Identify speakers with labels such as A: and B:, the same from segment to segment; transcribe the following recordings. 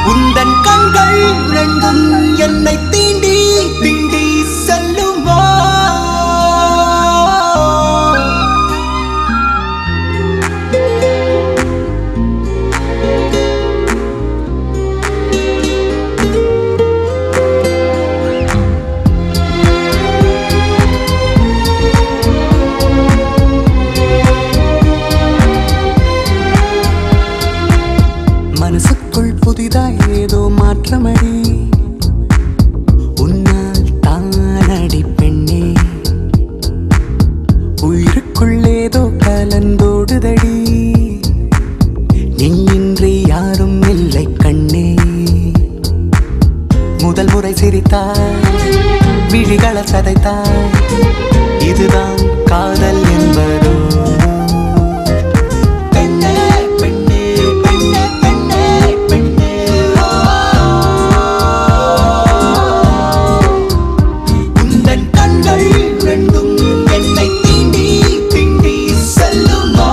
A: உந்தன் கண்கள் ரெண்டும் என்னை தீண்டி தீண்டி செல்லுமோ மனசுக்குள் புதிதாய் ஏதோ மாற்றமடி உன்னால் தானடி பெண்ணே உயிருக்குள் ஏதோ கலந்தோடுதடி நீ இன்றி யாரும் இல்லை கண்ணே முதல் முறை சிரித்தாய் விழிகள சதைத்தாய் இதுதான் காதல் என்பதோ பெண்ணே பெண்ணே பெண்ணே பெண்ணே பெண்ணே ஆ. உந்தன் கண்கள் ரெண்டும் என்னை தீண்டி தீண்டி செல்லுமா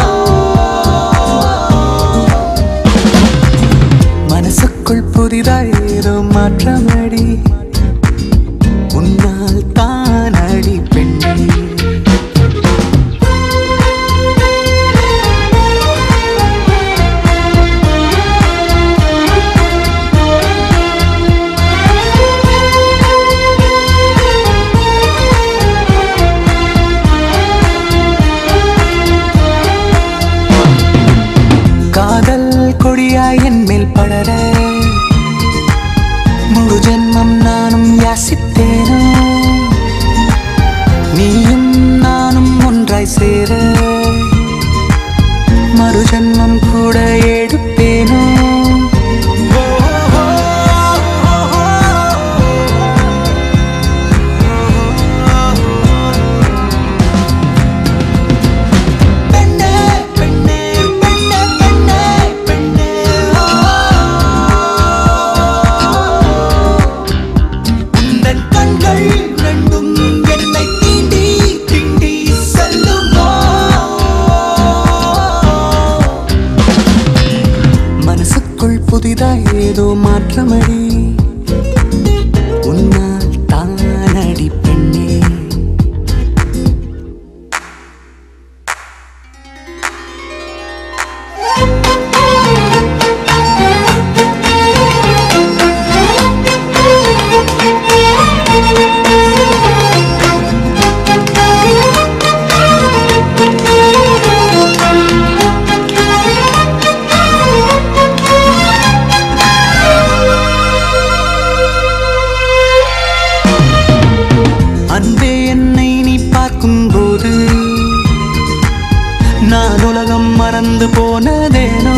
A: மனசுக்குள் புதிதாய் ஏதோ மாற்றமடி உன்னால் தானடி பெண்ணே காதல் கொடியாய் என் மேல் படர முழு ஜென்மம் நானும் யாசித்தேனோ நீயும் நானும் ஒன்றாய் சேர மறு ஜென்மம் கூட எடுப்பேனோ பெண்ணே பெண்ணே பெண்ணே பெண்ணே பெண்ணே உந்தன் கண்கள் ரெண்டும் என்னை தீண்டி தீண்டி செல்லுமோ மனசுக்குள் புதிதாய் ஏதோ மாற்றமடி உன்னால் தானடி பெண்ணே அன்பே என்னை நீ பார்க்கும்போது நான் உலகம் மறந்து போனதேனோ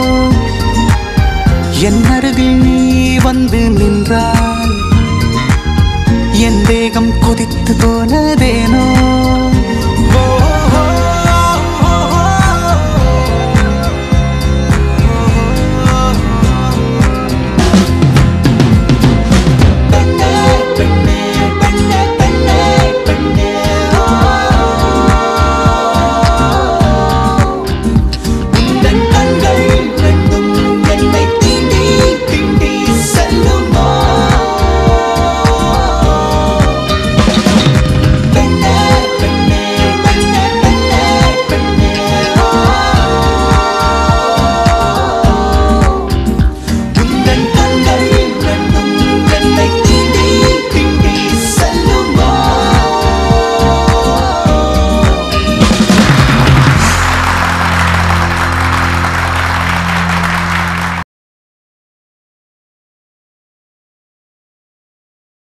A: என் அருகில் நீ வந்து நின்றால் என் தேகம் கொதித்து போனதேனோ